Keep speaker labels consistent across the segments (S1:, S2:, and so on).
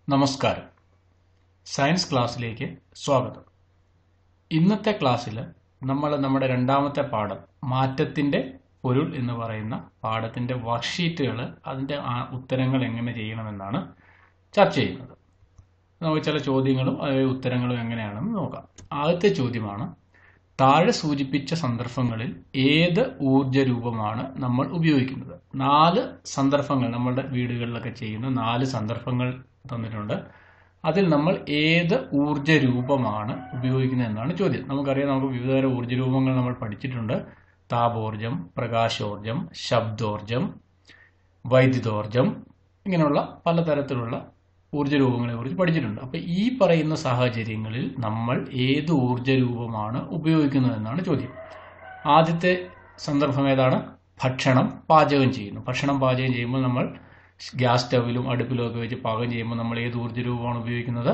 S1: നമസ്കാരം സയൻസ് ക്ലാസ്സിലേക്ക് സ്വാഗതം ഇന്നത്തെ ക്ലാസ്സിൽ നമ്മൾ നമ്മുടെ രണ്ടാമത്തെ പാഠം മാറ്റത്തിൻ്റെ പൊരുൾ എന്ന് പറയുന്ന പാഠത്തിൻ്റെ വർക്ക്ഷീറ്റുകൾ അതിൻ്റെ ആ ഉത്തരങ്ങൾ എങ്ങനെ ചെയ്യണമെന്നാണ് ചർച്ച ചെയ്യുന്നത് നമുക്ക് ചില ചോദ്യങ്ങളും അതിലെ ഉത്തരങ്ങളും എങ്ങനെയാണെന്ന് നോക്കാം ആദ്യത്തെ ചോദ്യമാണ് താഴെ സൂചിപ്പിച്ച സന്ദർഭങ്ങളിൽ ഏത് ഊർജ രൂപമാണ് നമ്മൾ ഉപയോഗിക്കുന്നത് നാല് സന്ദർഭങ്ങൾ നമ്മളുടെ വീടുകളിലൊക്കെ ചെയ്യുന്ന നാല് സന്ദർഭങ്ങൾ തന്നിട്ടുണ്ട് അതിൽ നമ്മൾ ഏത് ഊർജ രൂപമാണ് ഉപയോഗിക്കുന്നത് എന്നാണ് ചോദ്യം നമുക്കറിയാം നമുക്ക് വിവിധതരം ഊർജ രൂപങ്ങൾ നമ്മൾ പഠിച്ചിട്ടുണ്ട് താപോർജം പ്രകാശോർജം ശബ്ദോർജം വൈദ്യുതോർജം ഇങ്ങനെയുള്ള പലതരത്തിലുള്ള ഊർജ്ജ രൂപങ്ങളെ കുറിച്ച് പഠിച്ചിട്ടുണ്ട് അപ്പോൾ ഈ പറയുന്ന സാഹചര്യങ്ങളിൽ നമ്മൾ ഏത് ഊർജ്ജ രൂപമാണ് ഉപയോഗിക്കുന്നതെന്നാണ് ചോദ്യം ആദ്യത്തെ സന്ദർഭം ഏതാണ് ഭക്ഷണം പാചകം ചെയ്യുന്നു ഭക്ഷണം പാചകം ചെയ്യുമ്പോൾ നമ്മൾ ഗ്യാസ് സ്റ്റവിലും അടുപ്പിലും ഒക്കെ വെച്ച് പാകം ചെയ്യുമ്പോൾ നമ്മൾ ഏത് ഊർജ്ജ രൂപമാണ് ഉപയോഗിക്കുന്നത്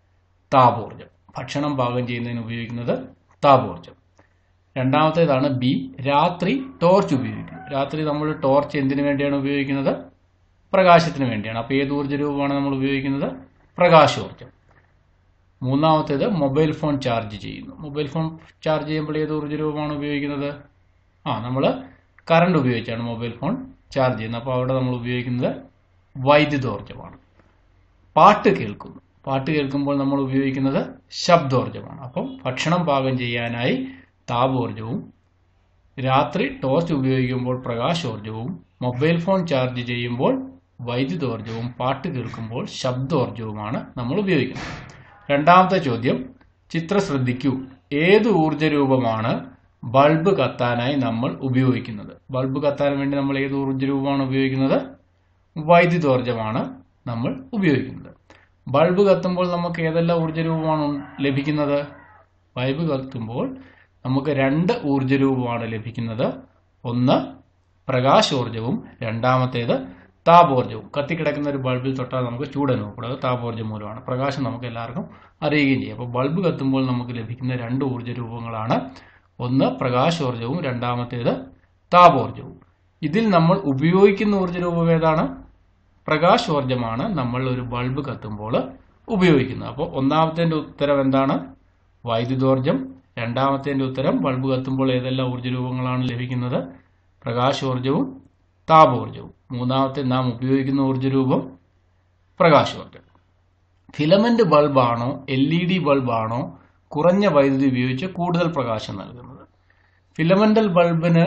S1: താപോർജം ഭക്ഷണം പാകം ചെയ്യുന്നതിന് ഉപയോഗിക്കുന്നത് താപോർജം രണ്ടാമത്തേതാണ് ബി രാത്രി ടോർച്ച് ഉപയോഗിക്കുന്നു രാത്രി നമ്മൾ ടോർച്ച് എന്തിനു വേണ്ടിയാണ് ഉപയോഗിക്കുന്നത് പ്രകാശത്തിന് വേണ്ടിയാണ് അപ്പോൾ ഏത് ഊർജ്ജ രൂപമാണ് നമ്മൾ ഉപയോഗിക്കുന്നത് പ്രകാശോർജം മൂന്നാമത്തേത് മൊബൈൽ ഫോൺ ചാർജ് ചെയ്യുന്നു മൊബൈൽ ഫോൺ ചാർജ് ചെയ്യുമ്പോൾ ഏത് ഊർജ്ജ രൂപമാണ് ഉപയോഗിക്കുന്നത് ആ നമ്മൾ കറണ്ട് ഉപയോഗിച്ചാണ് മൊബൈൽ ഫോൺ ചാർജ് ചെയ്യുന്നത് അപ്പോൾ അവിടെ നമ്മൾ ഉപയോഗിക്കുന്നത് വൈദ്യുതോർജ്ജമാണ് പാട്ട് കേൾക്കുന്നു പാട്ട് കേൾക്കുമ്പോൾ നമ്മൾ ഉപയോഗിക്കുന്നത് ശബ്ദോർജ്ജമാണ് അപ്പം ഭക്ഷണം പാകം ചെയ്യാനായി താപോർജ്ജവും രാത്രി ടോർച്ച് ഉപയോഗിക്കുമ്പോൾ പ്രകാശോർജ്ജവും മൊബൈൽ ഫോൺ ചാർജ് ചെയ്യുമ്പോൾ വൈദ്യുതോർജ്ജവും പാട്ട് കേൾക്കുമ്പോൾ ശബ്ദോർജ്ജവുമാണ് നമ്മൾ ഉപയോഗിക്കുന്നത് രണ്ടാമത്തെ ചോദ്യം ചിത്രം ശ്രദ്ധിക്കൂ ഏത് ഊർജ്ജ രൂപമാണ് ബൾബ് കത്താനായി നമ്മൾ ഉപയോഗിക്കുന്നത് ബൾബ് കത്താൻ വേണ്ടി നമ്മൾ ഏത് ഊർജ്ജ രൂപമാണ് ഉപയോഗിക്കുന്നത് വൈദ്യുതോർജ്ജമാണ് നമ്മൾ ഉപയോഗിക്കുന്നത് ബൾബ് കത്തുമ്പോൾ നമുക്ക് ഏതെല്ലാം ഊർജ്ജ രൂപമാണ് ലഭിക്കുന്നത് ബൾബ് കത്തുമ്പോൾ നമുക്ക് രണ്ട് ഊർജ്ജ രൂപമാണ് ലഭിക്കുന്നത് ഒന്ന് പ്രകാശോർജവും രണ്ടാമത്തേത് താപോർജവും കത്തിക്കിടക്കുന്ന ഒരു ബൾബിൽ തൊട്ടാൽ നമുക്ക് ചൂട് അനുഭവപ്പെടുന്നത് താപോർജ്ജം മൂലമാണ് പ്രകാശം നമുക്ക് എല്ലാവർക്കും അറിയുകയും ചെയ്യും അപ്പോൾ ബൾബ് കത്തുമ്പോൾ നമുക്ക് ലഭിക്കുന്ന രണ്ട് ഊർജ്ജ രൂപങ്ങളാണ് ഒന്ന് പ്രകാശോർജവും രണ്ടാമത്തേത് താപോർജവും ഇതിൽ നമ്മൾ ഉപയോഗിക്കുന്ന ഊർജ്ജ രൂപം ഏതാണ് പ്രകാശോർജമാണ് നമ്മൾ ഒരു ബൾബ് കത്തുമ്പോൾ ഉപയോഗിക്കുന്നത് അപ്പോൾ ഒന്നാമത്തേൻ്റെ ഉത്തരം എന്താണ് വൈദ്യുതോർജം രണ്ടാമത്തേൻ്റെ ഉത്തരം ബൾബ് കത്തുമ്പോൾ ഏതെല്ലാം ഊർജ്ജ രൂപങ്ങളാണ് ലഭിക്കുന്നത് പ്രകാശോർജവും താപോർജവും മൂന്നാമത്തെ നാം ഉപയോഗിക്കുന്ന ഊർജ്ജ രൂപം പ്രകാശോർജം ഫിലമെന്റ് ബൾബാണോ എൽ ഇ ഡി ബൾബാണോ കുറഞ്ഞ വൈദ്യുതി ഉപയോഗിച്ച് കൂടുതൽ പ്രകാശം നൽകുന്നത് ഫിലമെന്റൽ ബൾബിന്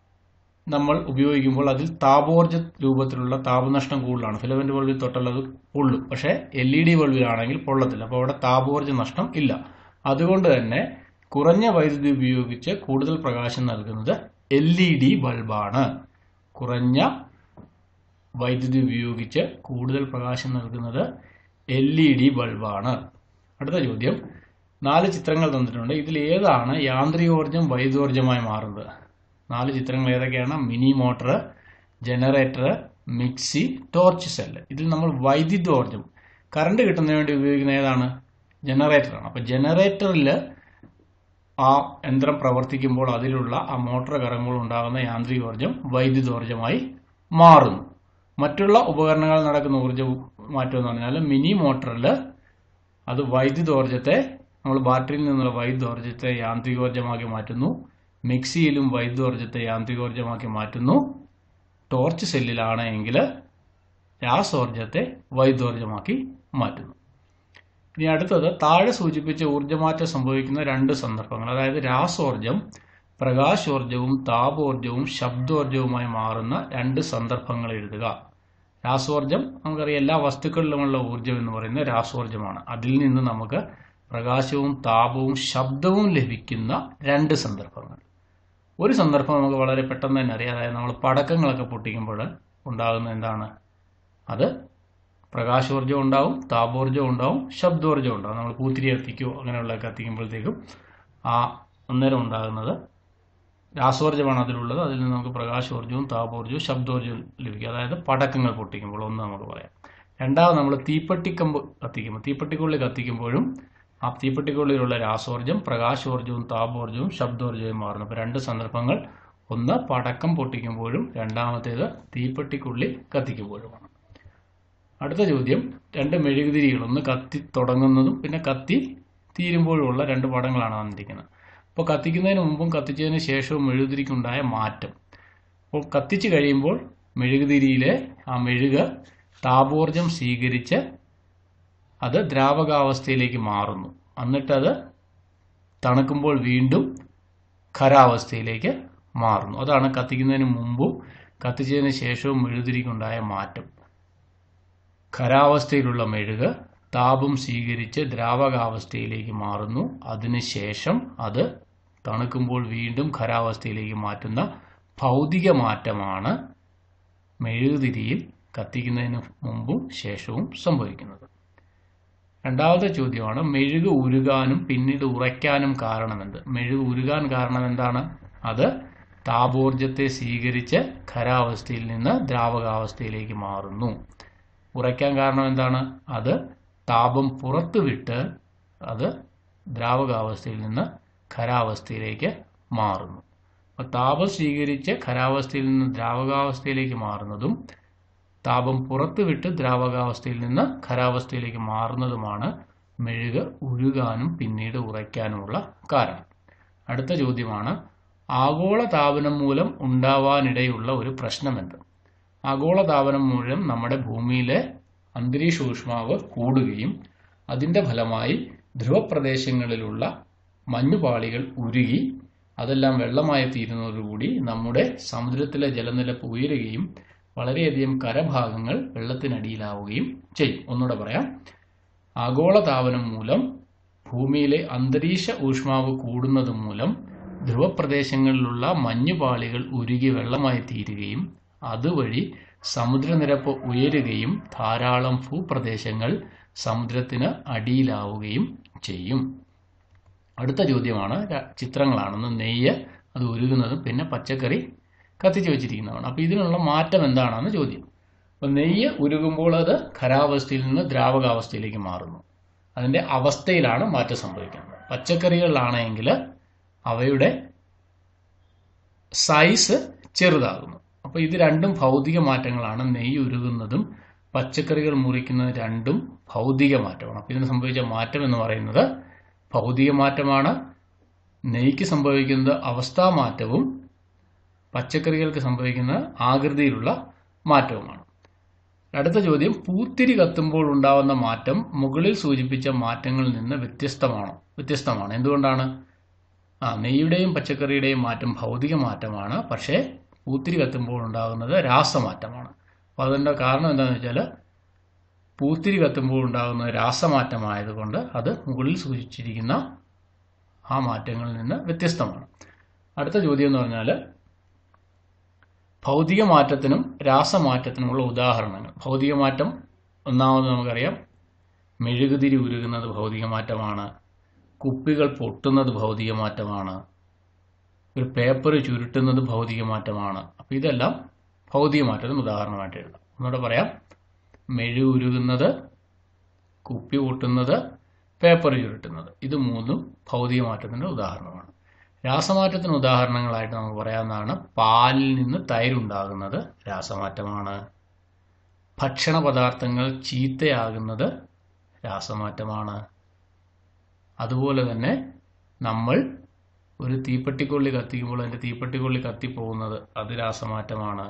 S1: നമ്മൾ ഉപയോഗിക്കുമ്പോൾ അതിൽ താപോർജ രൂപത്തിലുള്ള താപനഷ്ടം കൂടുതലാണ് ഫിലമെന്റ് ബൾബിൽ തൊട്ടാൽ അത് പൊള്ളും പക്ഷേ എൽ ഇ ഡി ബൾബിലാണെങ്കിൽ പൊള്ളത്തില്ല അപ്പോൾ അവിടെ താപോർജ നഷ്ടം ഇല്ല അതുകൊണ്ട് തന്നെ കുറഞ്ഞ വൈദ്യുതി ഉപയോഗിച്ച് കൂടുതൽ പ്രകാശം നൽകുന്നത് എൽ ഇ ഡി ബൾബാണ് കുറഞ്ഞ വൈദ്യുതി ഉപയോഗിച്ച് കൂടുതൽ പ്രകാശം നൽകുന്നത് എൽ ഇ ഡി ബൾബാണ് അടുത്ത ചോദ്യം നാല് ചിത്രങ്ങൾ തന്നിട്ടുണ്ട് ഇതിൽ ഏതാണ് യാന്ത്രികോർജം വൈദ്യോർജമായി മാറുന്നത് നാല് ചിത്രങ്ങൾ ഏതൊക്കെയാണ് mini motor generator mixie torch cell ഇതിൽ നമ്മൾ വൈദ്യുതോർജം കറണ്ട് കിട്ടുന്നതിന് വേണ്ടി ഉപയോഗിക്കുന്ന ഏതാണ് ജനറേറ്ററാണ് അപ്പോൾ ജനറേറ്ററിൽ ആ യന്ത്രം പ്രവർത്തിക്കുമ്പോൾ അതിലുള്ള ആ മോട്ടോർ കറങ്ങുമ്പോൾ ഉണ്ടാകുന്ന യാന്ത്രികോർജം വൈദ്യുതോർജമായി മാറുന്നു മറ്റുള്ള ഉപകരണങ്ങൾ നടക്കുന്ന ഊർജ്ജ മാറ്റം എന്ന് പറഞ്ഞാൽ മിനി മോട്ടറിൽ അത് വൈദ്യുതോർജത്തെ നമ്മൾ ബാറ്ററിയിൽ നിന്നുള്ള വൈദ്യുതോർജത്തെ യാന്ത്രികോർജമാക്കി മാറ്റുന്നു മിക്സിയിലും വൈദ്യുതോർജത്തെ യാന്ത്രികോർജമാക്കി മാറ്റുന്നു ടോർച്ച് സെല്ലിലാണ് എങ്കിൽ രാസോർജത്തെ വൈദ്യോർജമാക്കി മാറ്റുന്നു ഇനി അടുത്തത് താഴെ സൂചിപ്പിച്ച ഊർജ്ജമാറ്റം സംഭവിക്കുന്ന രണ്ട് സന്ദർഭങ്ങൾ അതായത് രാസോർജം പ്രകാശോർജവും താപോർജവും ശബ്ദോർജവുമായി മാറുന്ന രണ്ട് സന്ദർഭങ്ങൾ എഴുതുക രാസോർജം നമുക്കറിയാം എല്ലാ വസ്തുക്കളിലുമുള്ള ഊർജ്ജം എന്ന് പറയുന്നത് രാസോർജമാണ് അതിൽ നിന്ന് നമുക്ക് പ്രകാശവും താപവും ശബ്ദവും ലഭിക്കുന്ന രണ്ട് സന്ദർഭങ്ങൾ ഒരു സന്ദർഭം നമുക്ക് വളരെ പെട്ടെന്ന് തന്നെ അറിയാം അതായത് നമ്മൾ പടക്കങ്ങളൊക്കെ പൊട്ടിക്കുമ്പോൾ ഉണ്ടാകുന്ന എന്താണ് അത് പ്രകാശോർജ്ജം ഉണ്ടാവും താപോർജ്ജം ഉണ്ടാവും ശബ്ദോർജ്ജം ഉണ്ടാവും നമ്മൾ പൂത്തിരി കത്തിക്കോ അങ്ങനെയുള്ള കത്തിക്കുമ്പോഴത്തേക്കും ആ അന്നേരം ഉണ്ടാകുന്നത് രാസോർജ്ജമാണ് അതിലുള്ളത് അതിൽ നിന്ന് നമുക്ക് പ്രകാശോർജ്ജവും താപോർജ്ജവും ശബ്ദോർജ്ജവും ലഭിക്കും അതായത് പടക്കങ്ങൾ പൊട്ടിക്കുമ്പോൾ ഒന്ന് നമുക്ക് പറയാം രണ്ടാമത് നമ്മൾ തീപ്പെട്ടിക്കമ്പ് കത്തിക്കുമ്പോൾ തീപ്പെട്ടിക്കുള്ളിൽ കത്തിക്കുമ്പോഴും ആ തീപ്പെട്ടിക്കുള്ളിലുള്ള രാസോർജ്ജം പ്രകാശോർജ്ജവും താപോർജ്ജവും ശബ്ദോർജ്ജവും മാറുന്നു അപ്പോൾ രണ്ട് സന്ദർഭങ്ങൾ ഒന്ന് പടക്കം പൊട്ടിക്കുമ്പോഴും രണ്ടാമത്തേത് തീപ്പെട്ടിക്കുള്ളിൽ കത്തിക്കുമ്പോഴുമാണ് അടുത്ത ചോദ്യം രണ്ട് മെഴുകുതിരികൾ ഒന്ന് കത്തി തുടങ്ങുന്നതും പിന്നെ കത്തി തീരുമ്പോഴുമുള്ള രണ്ട് പടങ്ങളാണ് വന്നിരിക്കുന്നത് അപ്പോൾ കത്തിക്കുന്നതിന് മുമ്പും കത്തിച്ചതിന് ശേഷവും മെഴുകുതിരിക്കുണ്ടായ മാറ്റം അപ്പോൾ കത്തിച്ച് കഴിയുമ്പോൾ മെഴുകുതിരിയിലെ ആ മെഴുക് താപോർജം സ്വീകരിച്ച് അത് ദ്രാവകാവസ്ഥയിലേക്ക് മാറുന്നു എന്നിട്ടത് തണുക്കുമ്പോൾ വീണ്ടും ഖരാവസ്ഥയിലേക്ക് മാറുന്നു അതാണ് കത്തിക്കുന്നതിന് മുമ്പും കത്തിച്ചതിന് ശേഷവും മെഴുകുതിരിക്കുണ്ടായ മാറ്റം ഖരാവസ്ഥയിലുള്ള മെഴുക് താപം സ്വീകരിച്ച് ദ്രാവകാവസ്ഥയിലേക്ക് മാറുന്നു അതിനുശേഷം അത് തണുക്കുമ്പോൾ വീണ്ടും ഖരാവസ്ഥയിലേക്ക് മാറ്റുന്ന ഭൗതിക മാറ്റമാണ് മെഴുകുതിരിയിൽ കത്തിക്കുന്നതിന് മുമ്പും ശേഷവും സംഭവിക്കുന്നത് രണ്ടാമത്തെ ചോദ്യമാണ് മെഴുക് ഉരുകാനും പിന്നീട് ഉറയ്ക്കാനും കാരണമെന്ത് മെഴുക് ഉരുകാൻ കാരണം എന്താണ് അത് താപോർജത്തെ സ്വീകരിച്ച് ഖരാവസ്ഥയിൽ നിന്ന് ദ്രാവകാവസ്ഥയിലേക്ക് മാറുന്നു ഉറയ്ക്കാൻ കാരണം എന്താണ് അത് താപം പുറത്തുവിട്ട് അത് ദ്രാവകാവസ്ഥയിൽ നിന്ന് ഖരാവസ്ഥയിലേക്ക് മാറുന്നു അപ്പോൾ താപം സ്വീകരിച്ച് ഖരാവസ്ഥയിൽ നിന്ന് ദ്രാവകാവസ്ഥയിലേക്ക് മാറുന്നതും താപം പുറത്തുവിട്ട് ദ്രാവകാവസ്ഥയിൽ നിന്ന് ഖരാവസ്ഥയിലേക്ക് മാറുന്നതുമാണ് മെഴുക് ഉരുകാനും പിന്നീട് ഉറയ്ക്കാനുമുള്ള കാരണം അടുത്ത ചോദ്യമാണ് ആഗോള താപനം മൂലം ഉണ്ടാവാനിടയുള്ള ഒരു പ്രശ്നമെന്ത് ആഗോള താപനം മൂലം നമ്മുടെ ഭൂമിയിലെ അന്തരീക്ഷ ഊഷ്മാവ് കൂടുകയും അതിൻ്റെ ഫലമായി ധ്രുവപ്രദേശങ്ങളിലുള്ള മഞ്ഞുപാളികൾ ഉരുകി അതെല്ലാം വെള്ളമായി തീരുന്നതോടുകൂടി നമ്മുടെ സമുദ്രത്തിലെ ജലനിരപ്പ് ഉയരുകയും വളരെയധികം കരഭാഗങ്ങൾ വെള്ളത്തിനടിയിലാവുകയും ചെയ്യും ഒന്നുകൂടെ പറയാം ആഗോള താപനം മൂലം ഭൂമിയിലെ അന്തരീക്ഷ ഊഷ്മാവ് കൂടുന്നത് മൂലം ധ്രുവപ്രദേശങ്ങളിലുള്ള മഞ്ഞുപാളികൾ ഉരുകി വെള്ളമായി തീരുകയും അതുവഴി സമുദ്രനിരപ്പ് ഉയരുകയും ധാരാളം ഭൂപ്രദേശങ്ങൾ സമുദ്രത്തിന് അടിയിലാവുകയും ചെയ്യും അടുത്ത ചോദ്യമാണ് ര- ചിത്രങ്ങളാണെന്ന് നെയ്യ് അത് ഉരുകുന്നതും പിന്നെ പച്ചക്കറി കത്തിച്ച് വെച്ചിരിക്കുന്നതാണ് അപ്പോൾ ഇതിനുള്ള മാറ്റം എന്താണെന്ന് ചോദ്യം അപ്പോൾ നെയ്യ് ഉരുകുമ്പോൾ അത് ഖരാവസ്ഥയിൽ നിന്ന് ദ്രാവകാവസ്ഥയിലേക്ക് മാറുന്നു അതിൻ്റെ അവസ്ഥയിലാണ് മാറ്റം സംഭവിക്കുന്നത് പച്ചക്കറികളിലാണെങ്കിൽ അവയുടെ സൈസ് ചെറുതാകുന്നു അപ്പോൾ ഇത് രണ്ടും ഭൗതിക മാറ്റങ്ങളാണ് നെയ്യ് ഉരുകുന്നതും പച്ചക്കറികൾ മുറിക്കുന്നതും രണ്ടും ഭൗതിക മാറ്റമാണ് അപ്പോൾ ഇതിന് സംഭവിച്ച മാറ്റം എന്ന് പറയുന്നത് ഭൗതിക മാറ്റമാണ് നെയ്ക്ക് സംഭവിക്കുന്നത് അവസ്ഥാമാറ്റവും പച്ചക്കറികൾക്ക് സംഭവിക്കുന്ന ആകൃതിയിലുള്ള മാറ്റവുമാണ് അടുത്ത ചോദ്യം പൂത്തിരി കത്തുമ്പോൾ ഉണ്ടാവുന്ന മാറ്റം മുകളിൽ സൂചിപ്പിച്ച മാറ്റങ്ങളിൽ നിന്ന് വ്യത്യസ്തമാണോ വ്യത്യസ്തമാണ് എന്തുകൊണ്ടാണ് ആ നെയ്യുടെയും പച്ചക്കറിയുടെയും മാറ്റം ഭൗതിക മാറ്റമാണ് പക്ഷേ പൂത്തിരി കത്തുമ്പോൾ ഉണ്ടാകുന്നത് രാസമാറ്റമാണ് അപ്പോൾ അതിൻ്റെ കാരണം എന്താണെന്ന് വെച്ചാൽ പൂത്തിരി കത്തുമ്പോൾ ഉണ്ടാകുന്ന രാസമാറ്റമായതുകൊണ്ട് അത് മുകളിൽ സൂചിച്ചിരിക്കുന്ന ആ മാറ്റങ്ങളിൽ നിന്ന് വ്യത്യസ്തമാണ് അടുത്ത ചോദ്യം എന്ന് പറഞ്ഞാൽ ഭൗതിക മാറ്റത്തിനും രാസമാറ്റത്തിനുമുള്ള ഉദാഹരണങ്ങൾ ഭൗതിക മാറ്റം ഒന്നാമത് നമുക്കറിയാം മെഴുകുതിരി ഉരുകുന്നത് ഭൗതിക മാറ്റമാണ് കുപ്പികൾ പൊട്ടുന്നത് ഭൗതിക മാറ്റമാണ് ഒരു പേപ്പർ ചുരുട്ടുന്നത് ഭൗതിക മാറ്റമാണ് അപ്പോൾ ഇതെല്ലാം ഭൗതിക മാറ്റത്തിന് ഉദാഹരണമായിട്ട് എഴുതാം ഒന്നുകൂടെ പറയാം മെഴു ഉരുകുന്നത് കുപ്പി പൊട്ടുന്നത് പേപ്പർ ചുരുട്ടുന്നത് ഇത് മൂന്നും ഭൗതിക മാറ്റത്തിൻ്റെ ഉദാഹരണമാണ് രാസമാറ്റത്തിന് ഉദാഹരണങ്ങളായിട്ട് നമുക്ക് പറയാവുന്നതാണ് പാലിൽ നിന്ന് തൈരുണ്ടാകുന്നത് രാസമാറ്റമാണ് ഭക്ഷണ പദാർത്ഥങ്ങൾ ചീത്തയാകുന്നത് രാസമാറ്റമാണ് അതുപോലെ തന്നെ നമ്മൾ ഒരു തീപ്പെട്ടിക്കൊള്ളി കത്തിക്കുമ്പോൾ അതിൻ്റെ തീപ്പെട്ടിക്കൊള്ളി കത്തിപ്പോകുന്നത് അത് രാസമാറ്റമാണ്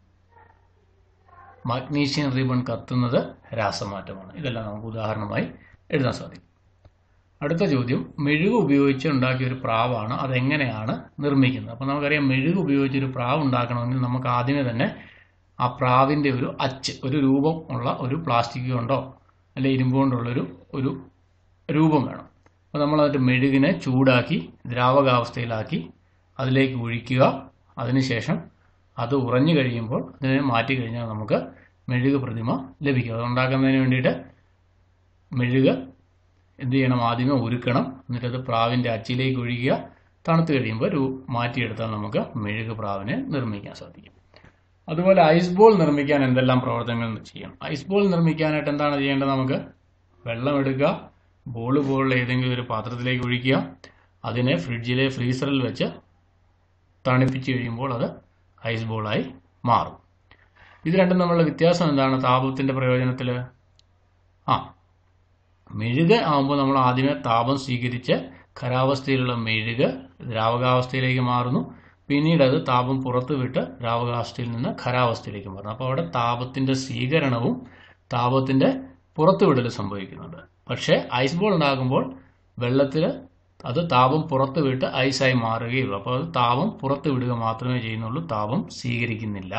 S1: മഗ്നീഷ്യം റിബൺ കത്തുന്നത് രാസമാറ്റമാണ് ഇതെല്ലാം നമുക്ക് ഉദാഹരണമായി എഴുതാൻ സാധിക്കും അടുത്ത ചോദ്യം മെഴുക് ഉപയോഗിച്ച് ഉണ്ടാക്കിയ ഒരു പ്രാവാണ് അതെങ്ങനെയാണ് നിർമ്മിക്കുന്നത് അപ്പോൾ നമുക്കറിയാം മെഴുക് ഉപയോഗിച്ച് ഒരു പ്രാവ് ഉണ്ടാക്കണമെങ്കിൽ നമുക്ക് ആദ്യമേ തന്നെ ആ പ്രാവിൻ്റെ ഒരു അച്ച് ഒരു രൂപം ഉള്ള ഒരു പ്ലാസ്റ്റിക് കൊണ്ടോ അല്ലെ ഇരുമ്പ് കൊണ്ടുള്ളൊരു ഒരു രൂപം വേണം അപ്പോൾ നമ്മൾ അതിൻ്റെ മെഴുകിനെ ചൂടാക്കി ദ്രാവകാവസ്ഥയിലാക്കി അതിലേക്ക് ഒഴിക്കുക അതിനുശേഷം അത് ഉറഞ്ഞു കഴിയുമ്പോൾ അതിനെ മാറ്റി കഴിഞ്ഞാൽ നമുക്ക് മെഴുക് പ്രതിമ ലഭിക്കും അത് ഉണ്ടാക്കുന്നതിന് വേണ്ടിയിട്ട് മെഴുക് എന്ത് ചെയ്യണം ആദ്യമേ ഉരുക്കണം എന്നിട്ടത് പ്രാവിൻ്റെ അച്ചിലേക്ക് ഒഴിക്കുക തണുത്ത് കഴിയുമ്പോൾ ഒരു മാറ്റിയെടുത്താൽ നമുക്ക് മെഴുക് പ്രാവിനെ നിർമ്മിക്കാൻ സാധിക്കും അതുപോലെ ഐസ് ബോൾ നിർമ്മിക്കാൻ എന്തെല്ലാം പ്രവർത്തനങ്ങൾ ചെയ്യണം ഐസ് ബോൾ നിർമ്മിക്കാനായിട്ട് എന്താണ് ചെയ്യേണ്ടത് നമുക്ക് വെള്ളം എടുക്കുക ബോൾ പോലുള്ള ഏതെങ്കിലും ഒരു പാത്രത്തിലേക്ക് ഒഴിക്കുക അതിനെ ഫ്രിഡ്ജിലെ ഫ്രീസറിൽ വെച്ച് തണുപ്പിച്ച് കഴിയുമ്പോൾ അത് ഐസ് ബോളായി മാറും ഇത് രണ്ടും തമ്മിലുള്ള വ്യത്യാസം എന്താണ് താപത്തിന്റെ പ്രയോജനത്തിൽ ആ മെഴുക് ആകുമ്പോൾ നമ്മൾ ആദ്യമേ താപം സ്വീകരിച്ച് ഖരാവസ്ഥയിലുള്ള മെഴുക് ദ്രാവകാവസ്ഥയിലേക്ക് മാറുന്നു പിന്നീട് അത് താപം പുറത്തു വിട്ട് ദ്രാവകാവസ്ഥയിൽ നിന്ന് ഖരാവസ്ഥയിലേക്ക് മാറുന്നു അപ്പോൾ അവിടെ താപത്തിന്റെ സ്വീകരണവും താപത്തിന്റെ പുറത്തുവിടൽ സംഭവിക്കുന്നുണ്ട് പക്ഷേ ഐസ് ബോൾ ഉണ്ടാകുമ്പോൾ വെള്ളത്തിൽ അത് താപം പുറത്തു വിട്ട് ഐസായി മാറുകയുള്ളൂ അപ്പോൾ അത് താപം പുറത്തു വിടുക മാത്രമേ ചെയ്യുന്നുള്ളൂ താപം സ്വീകരിക്കുന്നില്ല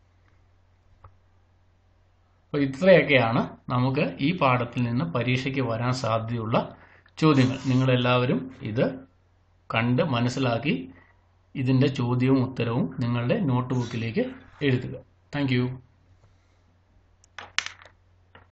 S1: അപ്പോൾ ഇത്രയൊക്കെയാണ് നമുക്ക് ഈ പാഠത്തിൽ നിന്ന് പരീക്ഷയ്ക്ക് വരാൻ സാധ്യതയുള്ള ചോദ്യങ്ങൾ നിങ്ങളെല്ലാവരും ഇത് കണ്ട് മനസ്സിലാക്കി ഇതിൻ്റെ ചോദ്യവും ഉത്തരവും നിങ്ങളുടെ നോട്ട് ബുക്കിലേക്ക് എഴുതുക താങ്ക്